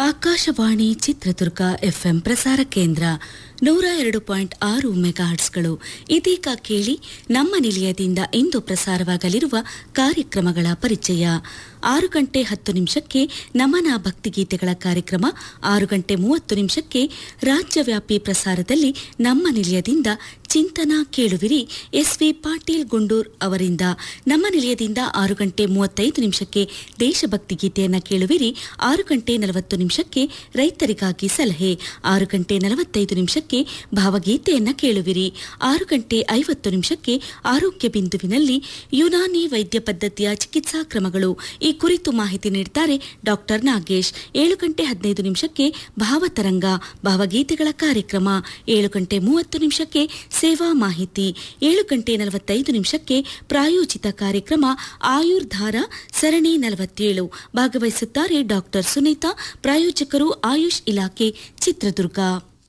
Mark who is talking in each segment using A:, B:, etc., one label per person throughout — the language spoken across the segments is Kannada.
A: ಆಕಾಶವಾಣಿ ಚಿತ್ರದುರ್ಗ ಎಫ್ಎಂ ಪ್ರಸಾರ ಕೇಂದ್ರ ನೂರ ಎರಡು ಪಾಯಿಂಟ್ ಆರು ಮೆಗಾಹರ್ಟ್ಸ್ಗಳು ಇದೀಗ ಕೇಳಿ ನಮ್ಮ ನಿಲಯದಿಂದ ಇಂದು ಪ್ರಸಾರವಾಗಲಿರುವ ಕಾರ್ಯಕ್ರಮಗಳ ಪರಿಚಯ ಆರು ಗಂಟೆ ಹತ್ತು ನಿಮಿಷಕ್ಕೆ ನಮನ ಭಕ್ತಿಗೀತೆಗಳ ಕಾರ್ಯಕ್ರಮ ಆರು ಗಂಟೆ ಮೂವತ್ತು ನಿಮಿಷಕ್ಕೆ ರಾಜ್ಯವ್ಯಾಪಿ ಪ್ರಸಾರದಲ್ಲಿ ನಮ್ಮ ನಿಲಯದಿಂದ ಚಿಂತನ ಕೇಳುವಿರಿ ಎಸ್ವಿ ಪಾಟೀಲ್ ಗುಂಡೂರ್ ಅವರಿಂದ ನಮ್ಮ ನಿಲಯದಿಂದ ಆರು ಗಂಟೆ ಮೂವತ್ತೈದು ನಿಮಿಷಕ್ಕೆ ದೇಶಭಕ್ತಿ ಗೀತೆಯನ್ನ ಕೇಳುವಿರಿ ಆರು ಗಂಟೆ ನಲವತ್ತು ನಿಮಿಷಕ್ಕೆ ರೈತರಿಗಾಗಿ ಸಲಹೆ ಆರು ಗಂಟೆ ನಲವತ್ತೈದು ನಿಮಿಷಕ್ಕೆ ಭಾವಗೀತೆಯನ್ನ ಕೇಳುವಿರಿ ಆರು ಗಂಟೆ ಐವತ್ತು ನಿಮಿಷಕ್ಕೆ ಆರೋಗ್ಯ ಬಿಂದುವಿನಲ್ಲಿ ಯುನಾನಿ ವೈದ್ಯ ಪದ್ಧತಿಯ ಚಿಕಿತ್ಸಾ ಕ್ರಮಗಳು ಈ ಕುರಿತು ಮಾಹಿತಿ ನೀಡುತ್ತಾರೆ ಡಾಕ್ಟರ್ ನಾಗೇಶ್ ಏಳು ಗಂಟೆ ಹದಿನೈದು ನಿಮಿಷಕ್ಕೆ ಭಾವತರಂಗ ಭಾವಗೀತೆಗಳ ಕಾರ್ಯಕ್ರಮ ಏಳು ಗಂಟೆ ಮೂವತ್ತು ನಿಮಿಷಕ್ಕೆ ಸೇವಾ ಮಾಹಿತಿ ಏಳು ಗಂಟೆ ನಲವತ್ತೈದು ನಿಮಿಷಕ್ಕೆ ಪ್ರಾಯೋಜಿತ ಕಾರ್ಯಕ್ರಮ ಆಯುರ್ಧಾರ ಸರಣಿ ನಲವತ್ತೇಳು ಭಾಗವಹಿಸುತ್ತಾರೆ ಡಾಕ್ಟರ್ ಸುನೀತಾ ಪ್ರಾಯೋಜಕರು ಆಯುಷ್ ಇಲಾಖೆ ಚಿತ್ರದುರ್ಗ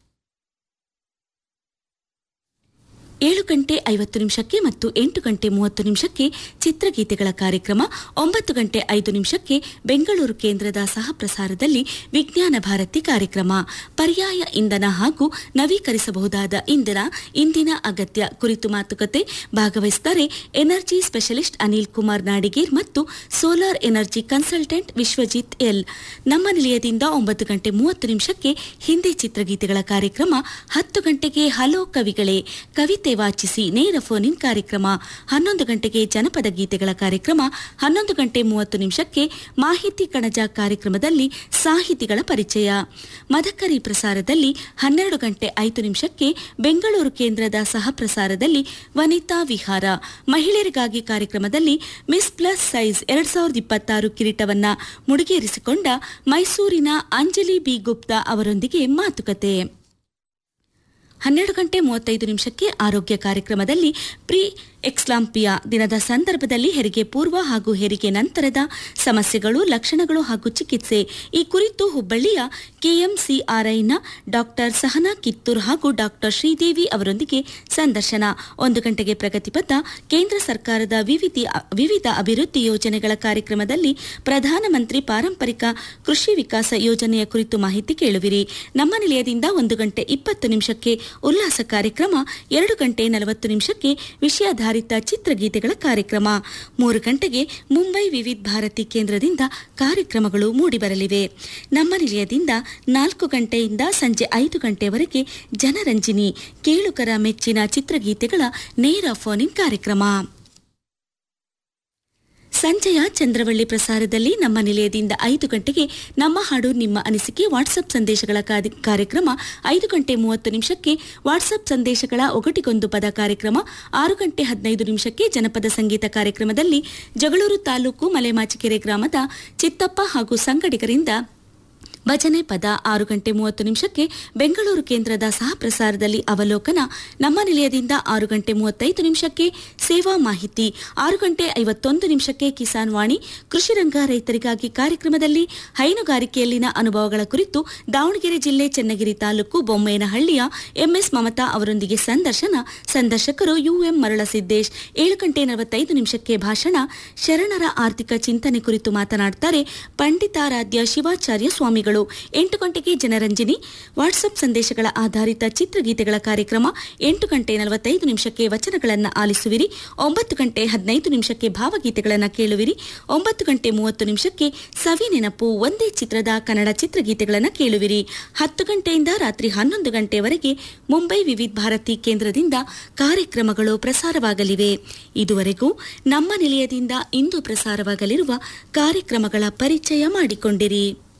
A: ಏಳು ಗಂಟೆ ಐವತ್ತು ನಿಮಿಷಕ್ಕೆ ಮತ್ತು ಎಂಟು ಗಂಟೆ ಮೂವತ್ತು ನಿಮಿಷಕ್ಕೆ ಚಿತ್ರಗೀತೆಗಳ ಕಾರ್ಯಕ್ರಮ ಒಂಬತ್ತು ಗಂಟೆ ಐದು ನಿಮಿಷಕ್ಕೆ ಬೆಂಗಳೂರು ಕೇಂದ್ರದ ಸಹ ಪ್ರಸಾರದಲ್ಲಿ ವಿಜ್ಞಾನ ಭಾರತಿ ಕಾರ್ಯಕ್ರಮ ಪರ್ಯಾಯ ಇಂಧನ ಹಾಗೂ ನವೀಕರಿಸಬಹುದಾದ ಇಂಧನ ಇಂದಿನ ಅಗತ್ಯ ಕುರಿತು ಮಾತುಕತೆ ಭಾಗವಹಿಸುತ್ತಾರೆ ಎನರ್ಜಿ ಸ್ಪೆಷಲಿಸ್ಟ್ ಅನಿಲ್ ಕುಮಾರ್ ನಾಡಿಗೇರ್ ಮತ್ತು solar energy consultant Vishwajith L ನಮ್ಮ ನಿಲಯದಿಂದ ಒಂಬತ್ತು ಗಂಟೆ ಮೂವತ್ತು ನಿಮಿಷಕ್ಕೆ ಹಿಂದಿ ಚಿತ್ರಗೀತೆಗಳ ಕಾರ್ಯಕ್ರಮ ಹತ್ತು ಗಂಟೆಗೆ ಹಲೋ ಕವಿಗಳೇ ಕವಿತೆ ವಾಚಿಸಿ ನೇರ ಫೋನ್ ಇನ್ ಕಾರ್ಯಕ್ರಮ ಹನ್ನೊಂದು ಗಂಟೆಗೆ ಜನಪದ ಗೀತೆಗಳ ಕಾರ್ಯಕ್ರಮ ಹನ್ನೊಂದು ಗಂಟೆ ಮೂವತ್ತು ನಿಮಿಷಕ್ಕೆ ಮಾಹಿತಿ ಕಣಜ ಕಾರ್ಯಕ್ರಮದಲ್ಲಿ ಸಾಹಿತಿಗಳ ಪರಿಚಯ ಮದಕರಿ ಪ್ರಸಾರದಲ್ಲಿ ಹನ್ನೆರಡು ಗಂಟೆ ಐದು ನಿಮಿಷಕ್ಕೆ ಬೆಂಗಳೂರು ಕೇಂದ್ರದ ಸಹ ಪ್ರಸಾರದಲ್ಲಿ ವನಿತಾ ವಿಹಾರ ಮಹಿಳೆಯರಿಗಾಗಿ ಕಾರ್ಯಕ್ರಮದಲ್ಲಿ ಮಿಸ್ ಪ್ಲಸ್ ಸೈಜ್ ಎರಡ್ ಸಾವಿರದ ಇಪ್ಪತ್ತಾರು ಕಿರೀಟವನ್ನ ಮುಡಿಗೇರಿಸಿಕೊಂಡ ಮೈಸೂರಿನ ಅಂಜಲಿ ಬಿ ಗುಪ್ತಾ ಅವರೊಂದಿಗೆ ಮಾತುಕತೆ ಹನ್ನೆರಡು ಗಂಟೆ ಮೂವತ್ತೈದು ನಿಮಿಷಕ್ಕೆ ಆರೋಗ್ಯ ಕಾರ್ಯಕ್ರಮದಲ್ಲಿ ಪ್ರೀ ಎಕ್ಸ್ಲಾಂಪಿಯಾ ದಿನದ ಸಂದರ್ಭದಲ್ಲಿ ಹೆರಿಗೆ ಪೂರ್ವ ಹಾಗೂ ಹೆರಿಗೆ ನಂತರದ ಸಮಸ್ಯೆಗಳು ಲಕ್ಷಣಗಳು ಹಾಗೂ ಚಿಕಿತ್ಸೆ ಈ ಕುರಿತು ಹುಬ್ಬಳ್ಳಿಯ ಕೆಎಂಸಿಆರ್ಐನ ಡಾಕ್ಟರ್ ಸಹನಾ ಕಿತ್ತೂರ್ ಹಾಗೂ ಡಾಕ್ಟರ್ ಶ್ರೀದೇವಿ ಅವರೊಂದಿಗೆ ಸಂದರ್ಶನ ಒಂದು ಗಂಟೆಗೆ ಪ್ರಗತಿಪಥ ಕೇಂದ್ರ ಸರ್ಕಾರದ ವಿವಿಧ ವಿವಿಧ ಅಭಿವೃದ್ಧಿ ಯೋಜನೆಗಳ ಕಾರ್ಯಕ್ರಮದಲ್ಲಿ ಪ್ರಧಾನಮಂತ್ರಿ ಪಾರಂಪರಿಕ ಕೃಷಿ ವಿಕಾಸ ಯೋಜನೆಯ ಕುರಿತು ಮಾಹಿತಿ ಕೇಳುವಿರಿ ನಮ್ಮ ನಿಲಯದಿಂದ ಒಂದು ಗಂಟೆ ಇಪ್ಪತ್ತು ನಿಮಿಷಕ್ಕೆ ಉಲ್ಲಾಸ ಕಾರ್ಯಕ್ರಮ ಎರಡು ಗಂಟೆ ನಲವತ್ತು ನಿಮಿಷಕ್ಕೆ ವಿಷಯಾಧಾರಿತ ಚಿತ್ರಗೀತೆಗಳ ಕಾರ್ಯಕ್ರಮ ಮೂರು ಗಂಟೆಗೆ ಮುಂಬೈ ವಿವಿಧ ಭಾರತಿ ಕೇಂದ್ರದಿಂದ ಕಾರ್ಯಕ್ರಮಗಳು ಮೂಡಿಬರಲಿವೆ ನಮ್ಮ ನಿಲಯದಿಂದ ನಾಲ್ಕು ಗಂಟೆಯಿಂದ ಸಂಜೆ ಐದು ಗಂಟೆಯವರೆಗೆ ಜನರಂಜಿನಿ ಕೇಳುಗರ ಮೆಚ್ಚಿನ ಚಿತ್ರಗೀತೆಗಳ ನೇರ ಫೋನ್ ಇನ್ ಕಾರ್ಯಕ್ರಮ ಸಂಜೆಯ ಚಂದ್ರವಳ್ಳಿ ಪ್ರಸಾರದಲ್ಲಿ ನಮ್ಮ ನಿಲಯದಿಂದ ಐದು ಗಂಟೆಗೆ ನಮ್ಮ ಹಾಡು ನಿಮ್ಮ ಅನಿಸಿಕೆ ವಾಟ್ಸಪ್ ಸಂದೇಶಗಳ ಕಾರ್ಯಕ್ರಮ ಐದು ಗಂಟೆ ಮೂವತ್ತು ನಿಮಿಷಕ್ಕೆ ವಾಟ್ಸಪ್ ಸಂದೇಶಗಳ ಒಗಟಿಗೊಂದು ಪದ ಕಾರ್ಯಕ್ರಮ ಆರು ಗಂಟೆ ಹದಿನೈದು ನಿಮಿಷಕ್ಕೆ ಜನಪದ ಸಂಗೀತ ಕಾರ್ಯಕ್ರಮದಲ್ಲಿ ಜಗಳೂರು ತಾಲೂಕು ಮಲೆಮಾಚಿಕೆರೆ ಗ್ರಾಮದ ಚಿತ್ತಪ್ಪ ಹಾಗೂ ಸಂಗಡಿಗರಿಂದ ಭಜನೆ ಪದ ಆರು ಗಂಟೆ ಮೂವತ್ತು ನಿಮಿಷಕ್ಕೆ ಬೆಂಗಳೂರು ಕೇಂದ್ರದ ಸಹ ಪ್ರಸಾರದಲ್ಲಿ ಅವಲೋಕನ ನಮ್ಮ ನಿಲಯದಿಂದ ಆರು ಗಂಟೆ ಮೂವತ್ತೈದು ನಿಮಿಷಕ್ಕೆ ಸೇವಾ ಮಾಹಿತಿ ಆರು ಗಂಟೆ ಐವತ್ತೊಂದು ನಿಮಿಷಕ್ಕೆ ಕಿಸಾನ್ ವಾಣಿ ಕೃಷಿ ರಂಗ ರೈತರಿಗಾಗಿ ಕಾರ್ಯಕ್ರಮದಲ್ಲಿ ಹೈನುಗಾರಿಕೆಯಲ್ಲಿನ ಅನುಭವಗಳ ಕುರಿತು ದಾವಣಗೆರೆ ಜಿಲ್ಲೆ ಚನ್ನಗಿರಿ ತಾಲೂಕು ಬೊಮ್ಮೇನಹಳ್ಳಿಯ ಎಂಎಸ್ ಮಮತಾ ಅವರೊಂದಿಗೆ ಸಂದರ್ಶನ ಸಂದರ್ಶಕರು ಯುಎಂ ಮರಳಸಿದ್ದೇಶ್ ಏಳು ಗಂಟೆ ನಲವತ್ತೈದು ನಿಮಿಷಕ್ಕೆ ಭಾಷಣ ಶರಣರ ಆರ್ಥಿಕ ಚಿಂತನೆ ಕುರಿತು ಮಾತನಾಡುತ್ತಾರೆ ಪಂಡಿತಾರಾಧ್ಯ ಶಿವಾಚಾರ್ಯ ಸ್ವಾಮಿಗಳು ಎಂಟು ಗಂಟೆಗೆ ಜನರಂಜನಿ ವಾಟ್ಸಪ್ ಸಂದೇಶಗಳ ಆಧಾರಿತ ಚಿತ್ರಗೀತೆಗಳ ಕಾರ್ಯಕ್ರಮ ಎಂಟು ಗಂಟೆ ನಲವತ್ತೈದು ನಿಮಿಷಕ್ಕೆ ವಚನಗಳನ್ನು ಆಲಿಸುವಿರಿ ಒಂಬತ್ತು ಗಂಟೆ ಹದಿನೈದು ನಿಮಿಷಕ್ಕೆ ಭಾವಗೀತೆಗಳನ್ನು ಕೇಳುವಿರಿ ಒಂಬತ್ತು ಗಂಟೆ ಮೂವತ್ತು ನಿಮಿಷಕ್ಕೆ ಸವಿ ನೆನಪು ಒಂದೇ ಚಿತ್ರದ ಕನ್ನಡ ಚಿತ್ರಗೀತೆಗಳನ್ನು ಕೇಳುವಿರಿ ಹತ್ತು ಗಂಟೆಯಿಂದ ರಾತ್ರಿ ಹನ್ನೊಂದು ಗಂಟೆಯವರೆಗೆ ಮುಂಬೈ ವಿವಿಧ ಭಾರತಿ ಕೇಂದ್ರದಿಂದ ಕಾರ್ಯಕ್ರಮಗಳು ಪ್ರಸಾರವಾಗಲಿವೆ ಇದುವರೆಗೂ ನಮ್ಮ ನಿಲಯದಿಂದ ಇಂದು ಪ್ರಸಾರವಾಗಲಿರುವ ಕಾರ್ಯಕ್ರಮಗಳ ಪರಿಚಯ ಮಾಡಿಕೊಂಡಿರಿ